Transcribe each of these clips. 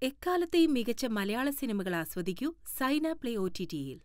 എക്കാലത്തെയും മികച്ച മലയാള സിനിമകൾ ആസ്വദിക്കൂ സൈന പ്ലേ ഒ ടി ടിയിൽ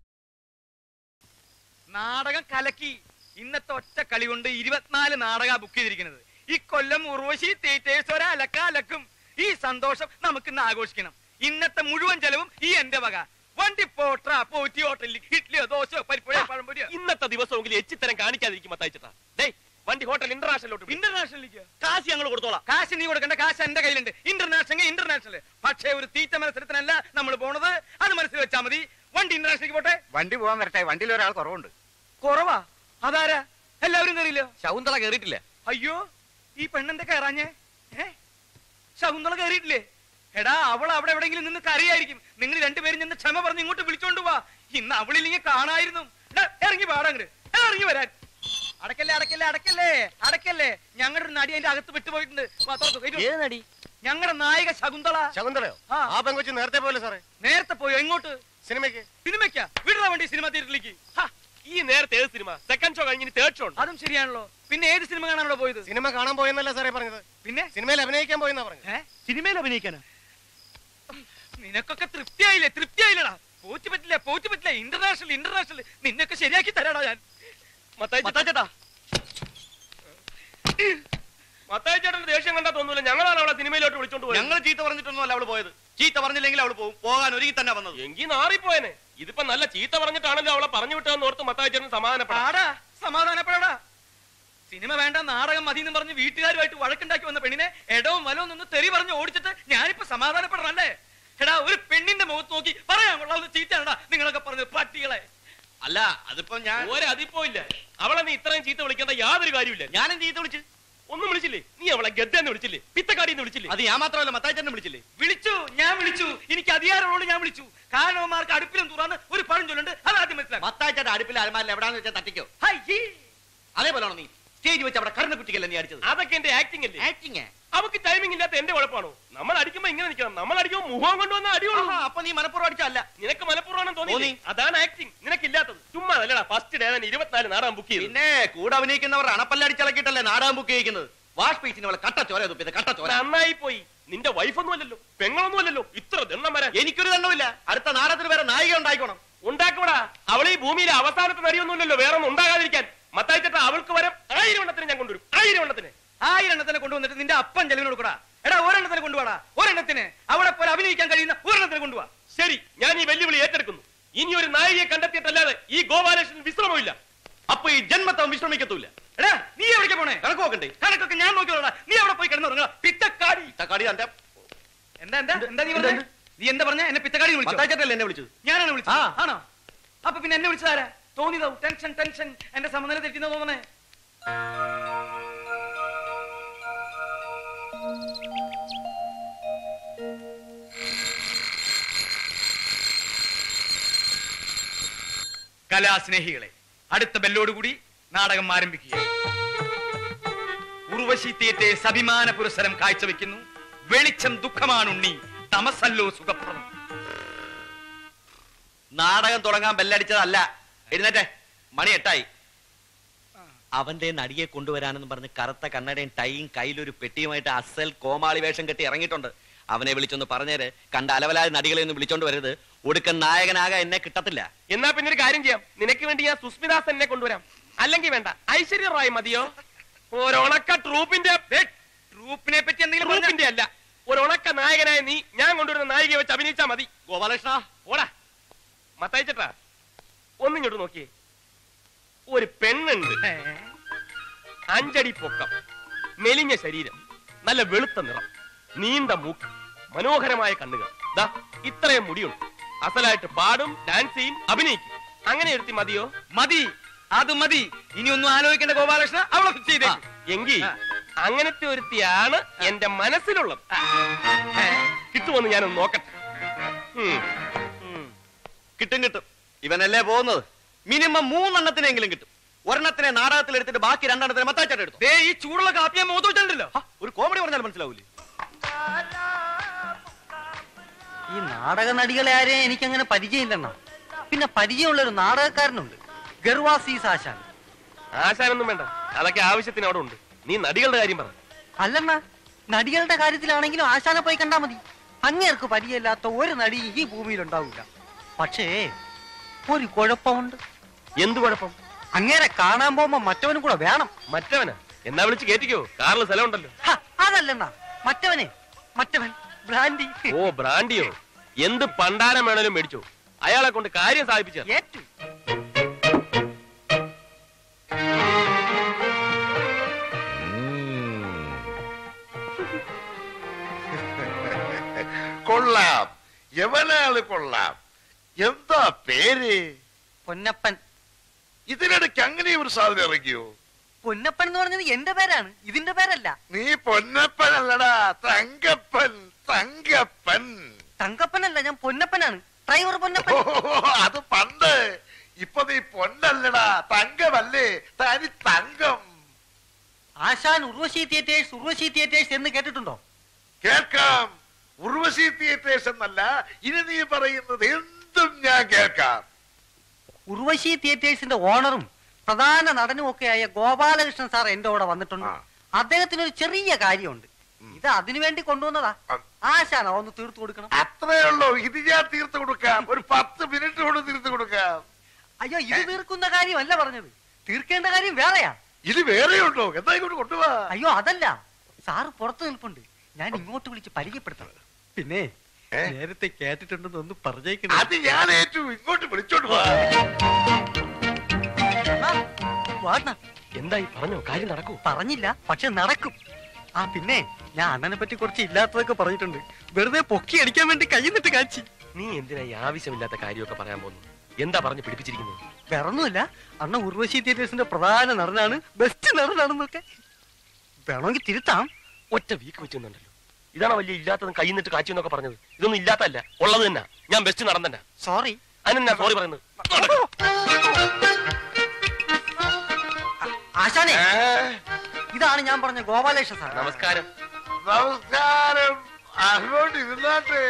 നാടകം കലക്കി ഇന്നത്തെ ഒറ്റ കളി കൊണ്ട് ഇരുപത്തിനാല് നാടക ബുക്ക് ചെയ്തിരിക്കുന്നത് ഈ കൊല്ലം ഉർവശി തിയേറ്റേഴ്സ് ഒരലക്ക അലക്കും ഈ സന്തോഷം നമുക്ക് ഇന്ന് ആഘോഷിക്കണം ഇന്നത്തെ മുഴുവൻ ചെലവും ഈ എന്റെ വക വണ്ടി പോട്ട പോറ്റി ഹോട്ടലിൽ ഇഡ്ഡലിയോ ദോശയോ പരിപ്പുഴയോ പഴംപൊരിയോ ഇന്നത്തെ ദിവസമെങ്കിലും എച്ചിത്തരം കാണിക്കാതിരിക്കും മത്തായിച്ചേട്ടാ ഡേ വണ്ടി ഹോട്ടൽ ഇന്റർനാഷണലോട്ട് വിട്. ഇന്റർനാഷണലിലേക്ക് കാശ് ഞങ്ങൾ കൊടുത്തോളാം കാശ് നീ കൊടുക്കേണ്ട കാശ് എന്റെ കയ്യിലുണ്ട് ഇന്റർനാഷണൽ ഇന്റർനാഷണൽ പക്ഷേ ഒരു തീറ്റ മത്സരത്തിനല്ല നമ്മൾ പോണത് അത് മനസ്സിൽ വെച്ചാൽ മതി വണ്ടി ഇന്റർനാഷണലിലേക്ക് പോട്ടെ വണ്ടി പോകാൻ വരട്ടെ വണ്ടിയിൽ ഒരാൾ കുറവുണ്ട് കുറവാ അതാരാ എല്ലാവരും കയറിയില്ലോ ശകുന്തള കേറിയിട്ടില്ല അയ്യോ ഈ പെണ്ണെന്താ കയറാഞ്ഞേ ഏ ശകുന്തള കയറിയിട്ടില്ലേ എടാ അവൾ അവിടെ എവിടെയെങ്കിലും നിന്ന് കരയായിരിക്കും നിങ്ങൾ രണ്ടുപേരും നിന്ന് ക്ഷമ പറഞ്ഞ് ഇങ്ങോട്ട് വിളിച്ചോണ്ട് പോവാ ഇന്ന് അവളില്ലെങ്കിൽ കാണായിരുന്നു എടാ, ഇറങ്ങി പാടങ്ങട് ഇറങ്ങി വരാൻ അടക്കല്ലേ അടക്കല്ലേ അടക്കല്ലേ അടക്കല്ലേ ഞങ്ങളുടെ ഒരു നടി അതിന്റെ അകത്ത് വിട്ടുപോയിട്ടുണ്ട് വാ, തുറക്ക്, കയറ്റി വാ. നടി ഞങ്ങളുടെ നായിക ശകുന്തള ശകുന്തളയോ ആ. ആ പെങ്കൊച്ച് നേരത്തെ പോലെ സാറേ നേരത്തെ പോയോ എങ്ങോട്ട് സിനിമയ്ക്ക് സിനിമയ്ക്കാ വിടറ വണ്ടി സിനിമ തിയേറ്ററിലേക്ക് ഹ, ഈ നേരത്തെ ഏത് സിനിമ സെക്കൻഡ് ഷോ കഴിഞ്ഞ് തേർഡ് ഷോ ഉണ്ട് അതും ശരിയാണല്ലോ പിന്നെ ഏത് സിനിമ കാണാനോ പോയത് സിനിമ കാണാൻ പോയെന്നല്ല സാറേ പറഞ്ഞത് പിന്നെ സിനിമയിൽ അഭിനയിക്കാൻ പോയെന്നാ പറഞ്ഞത് ഏ? സിനിമയിൽ അഭിനയിക്കാനാ നിനക്കൊക്കെ തൃപ്തിയായില്ലേ തൃപ്തിയായില്ലടാ പോറ്റി പറ്റില്ല പോറ്റി പറ്റില്ല ഇന്റർനാഷണൽ ഇന്റർനാഷണൽ നിന്നൊക്കെ ശരിയാക്കി തരാടാ ഞാൻ മത്തായിച്ചേട്ടാ മത്തായിച്ചേട്ടന്റെ ദേഷ്യം കണ്ടാ തോന്നൂല ഞങ്ങളാണ് അവളെ സിനിമയിലോട്ട് വിളിച്ചോണ്ട് പോയത് ഞങ്ങൾ ചീത്ത പറഞ്ഞിട്ടൊന്നുമല്ല അവള് പോയത് ചീത്ത പറഞ്ഞില്ലെങ്കിൽ അവള് പോകും പോകാൻ ഒരുങ്ങി തന്നെ വന്നത് എങ്കി നാറിപ്പോയനെ ഇതിപ്പോ നല്ല ചീത്ത പറഞ്ഞിട്ടാണല്ലോ അവളെ പറഞ്ഞു വിട്ടതെന്ന് ഓർത്ത് മത്തായിച്ചേട്ടൻ സമാധാനപ്പെടാം പാടാ സമാധാനപ്പെടാ സിനിമ വേണ്ട നാടകം മതി എന്ന് പറഞ്ഞ് വീട്ടുകാരുമായിട്ട് വഴക്കുണ്ടാക്കി വന്ന പെണ്ണിനെ എടവും വലവും നിന്ന് തെറി പറഞ്ഞ് ഓടിച്ചിട്ട് ഞാനിപ്പോ സമാധാനപ്പെടണല്ലേ എടാ ഒരു പെണ്ണിന്റെ മുഖത്ത് നോക്കി പറയാൻ കൊള്ളാവുന്ന ചീത്തയാണടാ നിങ്ങളൊക്കെ പറഞ്ഞത് പട്ടികളെ അല്ല അതിപ്പോ ഞാൻ ഒരതിപ്പോ ഇല്ല അവളെ നീ ഇത്രയും ചീത്ത വിളിക്കേണ്ട യാതൊരു കാര്യമില്ല ഞാനും ചീത്ത വിളിച്ച് ഒന്നും വിളിച്ചില്ലേ നീ അവളെ ഗദ്ദെന്ന് വിളിച്ചില്ലേ പിത്തക്കാടിന്ന് വിളിച്ചില്ലേ അത് ഞാൻ മാത്രമല്ല മത്തായിച്ചേട്ടനെ വിളിച്ചില്ലേ വിളിച്ചു ഞാൻ വിളിച്ചു എനിക്ക് അധികാരമുള്ളൂ ഞാൻ വിളിച്ചു കാരണവന്മാർക്ക് അടുപ്പിലും തുറന്ന് ഒരു പഴഞ്ചൊല്ലുണ്ട് അത് ആദ്യം മനസ്സിലാക്കാം മത്തായിച്ചേട്ടൻ അടുപ്പിൽ അലമാരിൽ എവിടാന്ന് വെച്ചാൽ തട്ടിക്കോ ഹൈ, ഹീ. അതേപോലെയാണോ നീ സ്റ്റേജ് വെച്ച് അവിടെ കരുണ കുട്ടിക്കല്ലേ നീ അടിച്ചത് അതൊക്കെ എന്റെ ആക്ടിംഗ് അല്ലേ ആക്ടിങ് അവക്ക് ടൈമിംഗ് ഇല്ലാത്ത എന്റെ കുഴപ്പമാണോ നമ്മൾ അടിക്കുമ്പോ ഇങ്ങനെ നിൽക്കണം നമ്മൾ അടിക്കുമ്പോ മുഖം കൊണ്ടുവന്ന അടിയുള്ളൂ അപ്പൊ നീ മനപ്പുറം അടിച്ചല്ല നിനക്ക് മലപ്പുറമാണെന്ന് തോന്നി തോന്നി. അതാണ് ആക്ടിംഗ് നിനക്കില്ലാത്തത് ചുമ്മാ അല്ലടാ ഫസ്റ്റ് ഡേ തന്നെ ഇരുപത്തിനാല് നാടാൻ ബുക്ക് ചെയ്തു പിന്നെ കൂടെ അഭിനയിക്കുന്നവർ അണപ്പല്ലടിച്ചിളക്കിയിട്ടല്ലേ നാടകം ബുക്ക് ചെയ്യിക്കുന്നത് വാഷ് പീച്ചിന് അവളെ കട്ട ചോര തുപ്പിയത് കട്ട ചോര നന്നായി പോയി നിന്റെ വൈഫൊന്നും അല്ലല്ലോ പെങ്ങളൊന്നും അല്ലല്ലോ ഇത്ര ദണ്ണം വരാൻ എനിക്കൊരു ദണ്ണമില്ല അടുത്ത നാടകത്തിന് വേറെ നായിക ഉണ്ടായിക്കോണം ഉണ്ടാക്കൂടാ അവൾ ഈ ഭൂമിയിലെ അവസാനത്തെ നരിയൊന്നുമില്ലല്ലോ വേറെ ഒന്നും ഉണ്ടാകാതിരിക്കാൻ മത്തായിച്ചട്ട അവൾക്ക് വരം ആയിരം എണ്ണത്തിന് ഞാൻ കൊണ്ടുവരും ആയിരം എണ്ണത്തിന് ആയിരം എണ്ണത്തിനെ കൊണ്ടുവന്നിട്ട് നിന്റെ അപ്പൻ ചെലവിന് കൊടുക്കടാ എടാ ഒരെണ്ണത്തിന് കൊണ്ടുപോടാ ഒരെണ്ണത്തിന് അവിടെ പോലെ അഭിനയിക്കാൻ കഴിയുന്ന ഒരെണ്ണത്തിന് കൊണ്ടുപോവാ ശരി ഞാൻ ഈ വെല്ലുവിളി ഏറ്റെടുക്കുന്നു ഇനി ഒരു നായികയെ കണ്ടെത്തിയിട്ടല്ലാതെ ഈ ഗോപാലകൃഷ്ണൻ വിശ്രമമില്ല അപ്പൊ ഈ ജന്മത്തവൻ വിശ്രമിക്കത്തൂല എടാ നീ എവിടേക്ക് പോണേ കണക്ക് നോക്കണ്ടേ കണക്കൊക്കെ ഞാൻ നോക്കിയോളാ നീ അവിടെ പോയി കിടന്നുറങ്ങാ പിത്തക്കാടി തക്കാടി തന്റെ എന്താ എന്താ എന്താ നീ പറഞ്ഞേ നീ എന്താ പറഞ്ഞ എന്നെ പിത്തക്കാടി വിളിച്ചു മത്തായിച്ചേട്ടല്ലേ എന്നെ വിളിച്ചത് ഞാനാണ് വിളിച്ചത് ആ. ആണോ അപ്പൊ പിന്നെ എന്നെ വിളിച്ചതാരാ തോന്നിയതാവും ടെൻഷൻ ടെൻഷൻ എന്റെ സമനില തെറ്റിന്ന് തോന്നണേ കലാസ്നേഹികളെ അടുത്ത ബെല്ലോടുകൂടി നാടകം ആരംഭിക്കുക ഉർവശി തിയേറ്റേഴ്സ് അഭിമാന പുരസ്സരം കാഴ്ചവെക്കുന്നു വെളിച്ചം ദുഃഖമാണുണ്ണി തമസല്ലോ സുഖപ്രദം നാടകം തുടങ്ങാൻ ബെല്ലടിച്ചതല്ല എഴുന്നേറ്റെ മണി എട്ടായി അവന്റെ നടിയെ കൊണ്ടുവരാനെന്ന് പറഞ്ഞ് കറുത്ത കണ്ണടയും ടൈയും കയ്യിലൊരു പെട്ടിയുമായിട്ട് അസൽ കോമാളി വേഷം കെട്ടി ഇറങ്ങിയിട്ടുണ്ട് അവനെ വിളിച്ചൊന്ന് പറഞ്ഞേര് കണ്ട അലവലായ നടികളെ ഒന്നും വിളിച്ചോണ്ട് വരരുത് ഒടുക്കൻ നായകനാകാൻ എന്നെ കിട്ടത്തില്ല എന്നാ പിന്നെ ഒരു കാര്യം ചെയ്യാം നിനക്ക് വേണ്ടി ഞാൻ സുസ്മിതാസ് എന്നെ കൊണ്ടുവരാം അല്ലെങ്കിൽ വേണ്ട ഐശ്വര്യ റായ് മതിയോ ഒരണക്ക ട്രൂപ്പിന്റെ ട്രൂപ്പിനെ പറ്റി എന്തെങ്കിലും പറഞ്ഞാ- ട്രൂപ്പിന്റെ അല്ല ഒരണക്ക നായകനായ നീ ഞാൻ കൊണ്ടുവരുന്ന നായികയെ വെച്ച് അഭിനയിച്ചാ മതി ഗോപാലകൃഷ്ണ ഓടാ മത്തയച്ചട്ടാ ഒന്നിങ്ങോട്ട് നോക്കിയേ ഒരു പെണ്ണുണ്ട് ഏ? അഞ്ചടി പൊക്കം മെലിഞ്ഞ ശരീരം നല്ല വെളുത്ത നിറം നീണ്ട മൂക്ക് മനോഹരമായ കണ്ണുകൾ ദാ ഇത്രയും മുടിയുണ്ട് അസലായിട്ട് പാടും ഡാൻസ് ചെയ്യും അഭിനയിക്കും അങ്ങനെ എടുത്തി മതിയോ മതി അത് മതി ഇനി ഒന്നും ആലോചിക്കേണ്ട ഗോപാലകൃഷ്ണ അവളെ ഫിക്സ് ചെയ്തേ എങ്കിൽ ആ. അങ്ങനത്തെ ഒരുത്തിയാണ് എന്റെ മനസ്സിലുള്ളത് കിട്ടുമെന്ന് ഞാനൊന്ന് നോക്കട്ടെ ഉം. കിട്ടും കിട്ടും ഇവനല്ലേ പോകുന്നത് മിനിമം മൂന്നെണ്ണത്തിനെങ്കിലും കിട്ടും ഒരെണ്ണത്തിനെ നാടകത്തിൽ എടുത്തിട്ട് ബാക്കി രണ്ടെണ്ണത്തിനെ മത്താച്ചേട്ടൻ എടുത്തു ദേ ഈ ചൂടുള്ള കാപ്പിയെ മുഖത്ത് വെച്ചിട്ടുണ്ടല്ലോ ഒരു കോമഡി പറഞ്ഞാൽ മനസ്സിലാവൂലേ ഈ നാടക നടികളെ ആരെയും എനിക്കങ്ങനെ പരിചയമില്ലെണ്ണ പിന്നെ പരിചയമുള്ള ഒരു നാടകക്കാരനുണ്ട് ഗർവാസീസ് ആശാൻ ആശാനൊന്നും വേണ്ട അതൊക്കെ ആവശ്യത്തിന് അവിടെ ഉണ്ട് നീ നടികളുടെ കാര്യം പറ അല്ലെണ്ണ നടികളുടെ കാര്യത്തിലാണെങ്കിലും ആശാനെ പോയി കണ്ടാ മതി അങ്ങേർക്ക് പരിചയമില്ലാത്ത ഒരു നടി ഈ ഭൂമിയിൽ ഉണ്ടാവില്ല പക്ഷേ ഒരു കുഴപ്പമുണ്ട് എന്ത് കുഴപ്പം അങ്ങേരെ കാണാൻ പോകുമ്പോ മറ്റവനും കൂടെ വേണം മറ്റവനാ എന്നാ വിളിച്ച് കേറ്റിക്കോ കാറിൽ സ്ഥലമുണ്ടല്ലോ ഹ, അതല്ലെന്നാ മറ്റവനെ മറ്റവൻ ബ്രാൻഡി ഓ ബ്രാൻഡിയോ എന്ത് പണ്ടാരം വേണേലും മേടിച്ചോ അയാളെ കൊണ്ട് കാര്യം സാധിപ്പിച്ച ഏറ്റു കൊള്ളാം എവനാള് കൊള്ളാം എന്താ പേര് പൊന്നപ്പൻ ഇതിനിടയ്ക്ക് അങ്ങനെ ഒരു സാധനം ഇറങ്ങിയോ പൊന്നപ്പൻ എന്ന് പറഞ്ഞത് എന്റെ പേരാണ് ഇതിന്റെ പേരല്ല നീ പൊന്നപ്പൻ അല്ലടാ തങ്കപ്പൻ തങ്കപ്പൻ തങ്കപ്പനല്ല ഞാൻ പൊന്നപ്പനാണ് ഡ്രൈവർ ഓ പൊന്നപ്പൻ അത് പണ്ട് ഇപ്പൊ നീ പൊന്നല്ലടാ തങ്കമല്ലേ തനി തങ്കം ആശാൻ ഉർവശി തിയേറ്റേഴ്സ് ഉർവശി തിയേറ്റേഴ്സ് എന്ന് കേട്ടിട്ടുണ്ടോ കേൾക്കാം ഉർവശി തിയേറ്റേഴ്സ് എന്നല്ല ഇനി നീ പറയുന്നത് എന്തും ഞാൻ കേൾക്കാം ഉർവശി തിയേറ്റേഴ്സിന്റെ ഓണറും പ്രധാന നടനും ഒക്കെയായ ഗോപാലകൃഷ്ണൻ സാർ എന്റെ കൂടെ വന്നിട്ടുണ്ട് ആ. അദ്ദേഹത്തിന് ഒരു ചെറിയ കാര്യമുണ്ട് ഇത് അതിനു വേണ്ടി കൊണ്ടുവന്നതാ ആ. ആശാൻ ഒന്ന് തീർത്തു കൊടുക്കണം അത്രേ ഉള്ളൂ ഇത് ഞാൻ തീർത്ത് കൊടുക്കാം ഒരു പത്ത് മിനിറ്റ് കൊണ്ട് തീർത്ത് കൊടുക്കാം അയ്യോ ഇത് തീർക്കുന്ന കാര്യമല്ല പറഞ്ഞത് തീർക്കേണ്ട കാര്യം വേറെയാ ഇത് വേറെ ഉണ്ടോ എന്താ ഇങ്ങോട്ട് കൊണ്ടുപോവാ അയ്യോ അതല്ല സാറ് പുറത്തു നിൽപ്പുണ്ട് ഞാൻ ഇങ്ങോട്ട് വിളിച്ച് പരിചയപ്പെടുത്തണം പിന്നെ ഏ? നേരത്തെ കേട്ടിട്ടുണ്ടെന്ന് ഒന്ന് പറഞ്ഞേക്കണം അത് ഞാൻ ഏറ്റു ഇങ്ങോട്ട് വിളിച്ചോണ്ട് പോവാ വാടന എന്തായി പറഞ്ഞോ കാര്യം നടക്കൂ പറഞ്ഞില്ല പക്ഷെ നടക്കും ആ പിന്നെ ഞാൻ അണ്ണനെ പറ്റി കുറച്ച് ഇല്ലാത്തതൊക്കെ പറഞ്ഞിട്ടുണ്ട് വെറുതെ പൊക്കി അടിക്കാൻ വേണ്ടി കൈ നിട്ട് കാച്ചി നീ എന്തിനാ ഈ ആവശ്യമില്ലാത്ത കാര്യമൊക്കെ പറയാൻ പോകുന്നു എന്താ പറഞ്ഞു പിടിപ്പിച്ചിരിക്കുന്നത് വേറൊന്നുമില്ല അണ്ണ ഉർവശി തിയേറ്റേഴ്സിന്റെ പ്രധാന നടനാണ് ബെസ്റ്റ് നടനാണെന്നൊക്കെ വേണമെങ്കിൽ തിരുത്താം ഒറ്റ വീക്ക് വെച്ചുണ്ടല്ലോ ഇതാണ് വലിയ ഇല്ലാത്തതും കൈ നിന്നിട്ട് കാച്ചു എന്നൊക്കെ പറഞ്ഞത് ഇതൊന്നും ഇല്ലാത്തല്ല ഉള്ളത് തന്നെ ഞാൻ ബെസ്റ്റ് നടന്നെ സോറി അതിനെന്നാ സോറി പറയുന്നത് ആശാനെ ഏ? ഇതാണ് ഞാൻ പറഞ്ഞ ഗോപാലേഷ സാർ നമസ്കാരം നമസ്കാരം അങ്ങോട്ട് ഇരുന്നാട്ടെ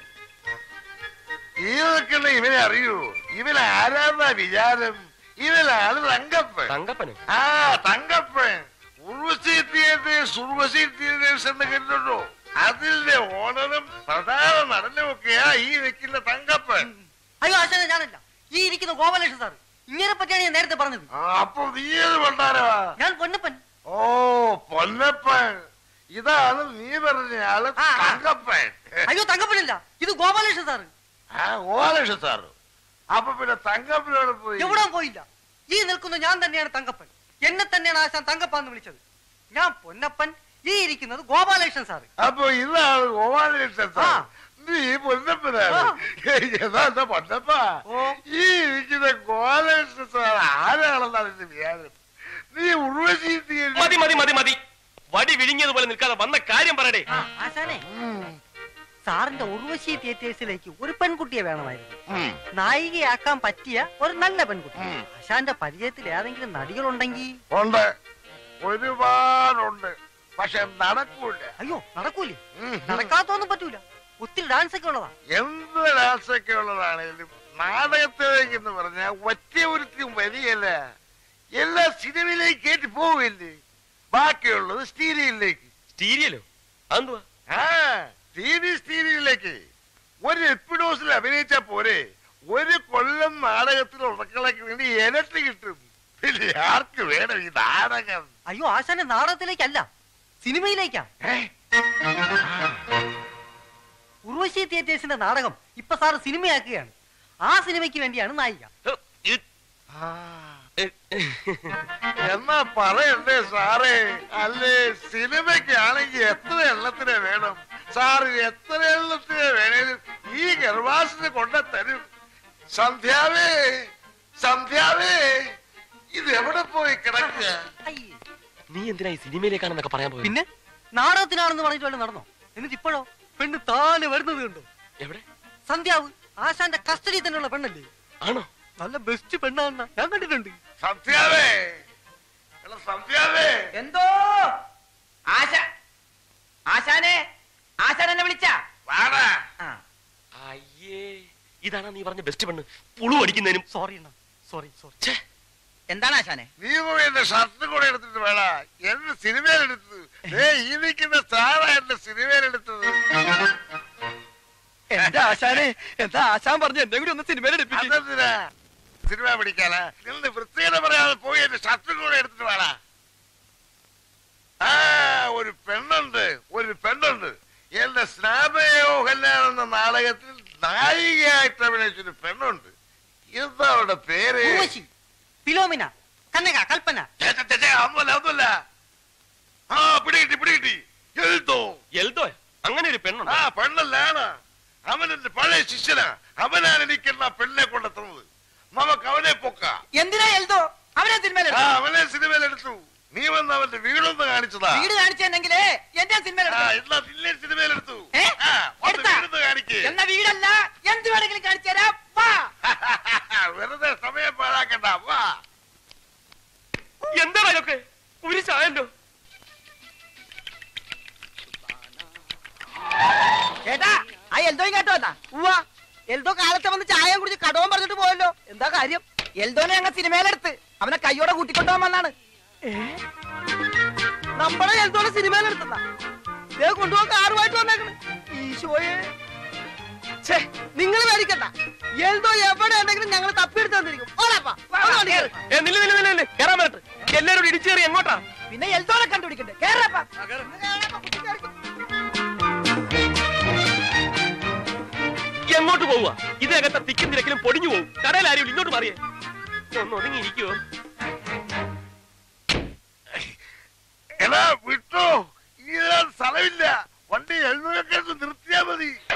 ഈ നിൽക്കുന്ന ഇവനെ അറിയൂ ഇവൻ ആരാന്നാ വിചാരം ഇവനാണ് തങ്കപ്പൻ തങ്കപ്പനോ ആ തങ്കപ്പൻ ഉർവശി തിയേറ്റേഴ്സ് ഉർവശി തിയേറ്റേഴ്സ് എന്ന് കേട്ടിട്ടുണ്ടോ അതിന്റെ ഓണറും പ്രധാന നടനും ഒക്കെയാ ഈ നിൽക്കുന്ന തങ്കപ്പൻ അയ്യോ ആശാനെ ഞാനല്ല ഈ ഇരിക്കുന്ന ഗോപാലേഷ സാർ ഇങ്ങനെ പറ്റിയാണ് ഞാൻ നേരത്തെ പറഞ്ഞത് ആ, അപ്പൊ നീ ഏത് പണ്ടാരവാ ഞാൻ പൊന്നപ്പൻ ഓ പൊന്നപ്പൻ ഇതാണ് നീ പറഞ്ഞ ആള് ആ, ആ. തങ്കപ്പൻ അയ്യോ തങ്കപ്പനല്ല ഇത് ഗോപാലേഷ സാർ ആ ഓലക്ഷ സാറ് അപ്പൊ പിന്നെ തങ്കപ്പനോട് പോയി എവിടെ പോയില്ല ഈ നിൽക്കുന്ന ഞാൻ തന്നെയാണ് തങ്കപ്പൻ എന്നെ തന്നെയാണ് ആശാൻ തങ്കപ്പാന്ന് വിളിച്ചത് ഞാൻ പൊന്നപ്പൻ ഈ ഇരിക്കുന്നത് ഗോപാലകൃഷ്ണൻ സാറ് അപ്പൊ ഇതാണ് ഓലക്ഷ സാർ ആ. നീ പൊന്നപ്പനാണ് ആ. ഏതാ എന്താ പൊന്നപ്പ ഓ. ഈ ഇരിക്കുന്ന ഗോലക്ഷ സാർ ആരാണെന്നാണ് എന്റെ വിചാരം നീ ഉർവശി മതി മതി മതി മതി വടി വിഴുങ്ങിയതുപോലെ നിൽക്കാതെ വന്ന കാര്യം പറയടേ ആ, ആശാനെ സാറിന്റെ ഉർവശി തിയേറ്റേഴ്സിലേക്ക് ഒരു പെൺകുട്ടിയെ വേണമായിരുന്നു നായികയാക്കാൻ പറ്റിയ ഒരു നല്ല പെൺകുട്ടി ഉം. ആശാന്റെ പരിചയത്തിൽ ഏതെങ്കിലും നടികളുണ്ടെങ്കിൽ ഉണ്ട് ഒരുപാടുണ്ട് പക്ഷെ നടക്കൂല അയ്യോ നടക്കൂലേ ഉം. നടക്കാത്തൊന്നും പറ്റൂല ഒത്തിരി ഡാൻസ് ഒക്കെ ഉള്ളതാ എന്ത് രാസൊക്കെ ഉള്ളതാണേലും നാടകത്തിലേക്ക് എന്ന് പറഞ്ഞാൽ ഒറ്റ ഒരുത്തിയും വരികയല്ല എല്ലാ സിനിമയിലേക്ക് കയറ്റി പോവില്ലേ ബാക്കിയുള്ളത് സ്റ്റീരിയിലേക്ക് സ്റ്റീരിയലോ അതെന്തുവാ ആ ടി വി സ്റ്റീരിയിലേക്ക് ഒരു എപ്പിഡോസിൽ അഭിനയിച്ചാ പോരെ ഒരു കൊല്ലം നാടകത്തിൽ ഉറക്കളയ്ക്ക് വേണ്ടി ഇരട്ടി കിട്ടും പിന്നെ ആർക്ക് വേണം ഈ നാടകം അയ്യോ ആശാന്റെ നാടകത്തിലേക്കല്ല സിനിമയിലേക്കാ ഏ? ഉർവശി തിയേറ്റേഴ്സിന്റെ നാടകം ഇപ്പൊ സാറ് സിനിമയാക്കുകയാണ് ആ സിനിമയ്ക്ക് വേണ്ടിയാണ് നായിക ഹ്, ഇത്, ആ, ഏ, എന്നാ പറയണ്ടേ സാറേ അല്ലേ സിനിമയ്ക്കാണെങ്കിൽ എത്ര എണ്ണത്തിനെ വേണം സാറ് എത്ര എണ്ണത്തിനെ വേണേലും ഈ ഗർഭാസിന് കൊണ്ട തരും സന്ധ്യാവേ സന്ധ്യാവേ ഇത് എവിടെ പോയി കിടക്കുക അയ്യേ. നീ എന്തിനാ ഈ സിനിമയിലേക്കാണെന്നൊക്കെ പറയാൻ പോയി പിന്നെ നാടകത്തിനാണെന്ന് പറഞ്ഞിട്ട് വല്ലതും നടന്നോ എന്നിട്ട് ഇപ്പോഴോ പെണ്ണ് താനെ വരുന്നത് കണ്ടോ എവിടെ സന്ധ്യാവ് ആശാന്റെ കസ്റ്റഡി തന്നെയുള്ള പെണ്ണല്ലേ ആണോ നല്ല ബെസ്റ്റ് പെണ്ണാണെന്ന ഞാൻ കണ്ടിട്ടുണ്ട് സന്ധ്യാവേ എടാ സന്ധ്യാവേ എന്തോ ആശ ആശാനെ ആശാൻ എന്നെ വിളിച്ച വാടാ അയ്യേ ഇതാണ് നീ പറഞ്ഞ ബെസ്റ്റ് പെണ്ണ് പുളു അടിക്കുന്നതിനും സോറി അണ്ണ സോറി സോറി ഛേ, എന്താണ് ആശാനെ നീ പോയി എന്റെ ഷർട്ട് കൂടെ എടുത്തിട്ട് വേണ എന്റെ സിനിമയിലെടുത്തത് ഏ ഈ നിൽക്കുന്ന സാറാ എന്റെ സിനിമയിലെടുത്തത് എന്റെ ആശാനെ എന്താ ആശാൻ പറഞ്ഞു എന്നെ കൂടി ഒന്ന് സിനിമയിൽ എടുപ്പിച്ചു അതെന്തിനാ സിനിമ പിടിക്കാനാ നിന്ന് വൃത്തികത പറയാതെ പോയി എന്റെ ഷർട്ടും കൂടെ എടുത്തിട്ട് വേണ ആ ഒരു പെണ്ണുണ്ട് ഒരു പെണ്ണുണ്ട് എന്റെ സ്നാപയോ കല്യാണം എന്ന നാടകത്തിൽ നായികയായിട്ട് അഭിനയിച്ചൊരു പെണ്ണുണ്ട് എന്താ അവളുടെ പേര് ഉർവശി ഫിലോമിന കന്നക കൽപ്പന ഛെ, ഛെ, ഛെ, ഛെ, ഒന്നുമല്ല ഒന്നുമല്ല ആ പിടികിട്ടി പിടികിട്ടി എഴുതോ എൽദോ അങ്ങനെ ഒരു ആ പെണ്ണുണ്ട് പെണ്ണല്ലാണ് അവൻ എന്റെ പഴയ ശിഷ്യനാ അവനാണ് എനിക്കെന്ന പെണ്ണെ കൊണ്ടെത്തുന്നത് നമുക്ക് അവനെ പൊക്കാം എന്തിനാ എൽദോ അവനെ സിനിമയിൽ ആ അവനെ സിനിമയിൽ എടുത്തു നീ വന്ന് അവന്റെ വീടൊന്ന് കാണിച്ചതാ വീട് കാണിച്ചെന്നെങ്കിലേ എന്റെ സിനിമയിൽ ആ എന്നാ നിന്നെ സിനിമയിൽ എടുത്തു ഏ? ആ, വന്ന് എടുത്താ? വീടൊന്ന് കാണിക്ക് എന്ന വീടല്ല എന്ത് വേണമെങ്കിലും കാണിച്ചു തരാം വാ വെറുതെ സമയം പാഴാക്കണ്ട വാ എന്താണ് ഇതൊക്കെ ഒരു ചായല്ലോ ചേട്ടാ ആ എൽദോയും കേട്ടോ എന്നാ ഉവ്വ എൽദോ കാലത്തെ വന്ന് ചായ കുടിച്ച് കടവും പറഞ്ഞിട്ട് പോയല്ലോ എന്താ കാര്യം എൽദോനെ ഞങ്ങൾ സിനിമയിലെടുത്ത് അവനെ കയ്യോടെ കൂട്ടിക്കൊണ്ടുപോകാൻ വന്നാണ് നമ്മളെ എൽദോനെ സിനിമയിലെടുത്തുന്ന ദേ കൊണ്ടുപോകാൻ കാറുമായിട്ട് വന്നേക്കണ് ഈശോയെ നിങ്ങൾ മേടിക്കണ്ട എൽദോ എവിടെ ഉണ്ടെങ്കിലും ഞങ്ങൾ തപ്പിയെടുത്ത് തന്നിരിക്കും ഓടാപ്പാ, ഒന്ന് വണ്ടി കേറ്. ഏ നില്ല് നില്ല് നില്ല് നില്ല് കേറാൻ പറ്റത്ത് എല്ലാരും കൂടി ഇടിച്ചു കയറി എങ്ങോട്ടാ പിന്നെ എൽദോനെ കണ്ടുപിടിക്കണ്ടേ കേറപ്പാ കേറപ്പാ, കുത്തി കേറിക്കോ. എങ്ങോട്ട് പോവുക ഇതിനകത്തെ തിക്കും തിരക്കിലും പൊടിഞ്ഞു പോകും കടയിൽ ആരും ഇങ്ങോട്ട് മാറിയേ ഒന്ന് ഒതുങ്ങി ഇരിക്കുവോ എടാ വിട്ടോ ഇതിനാ സ്ഥലമില്ല വണ്ടി എഴുന്നൂറൊക്കെ നിർത്തിയാ മതി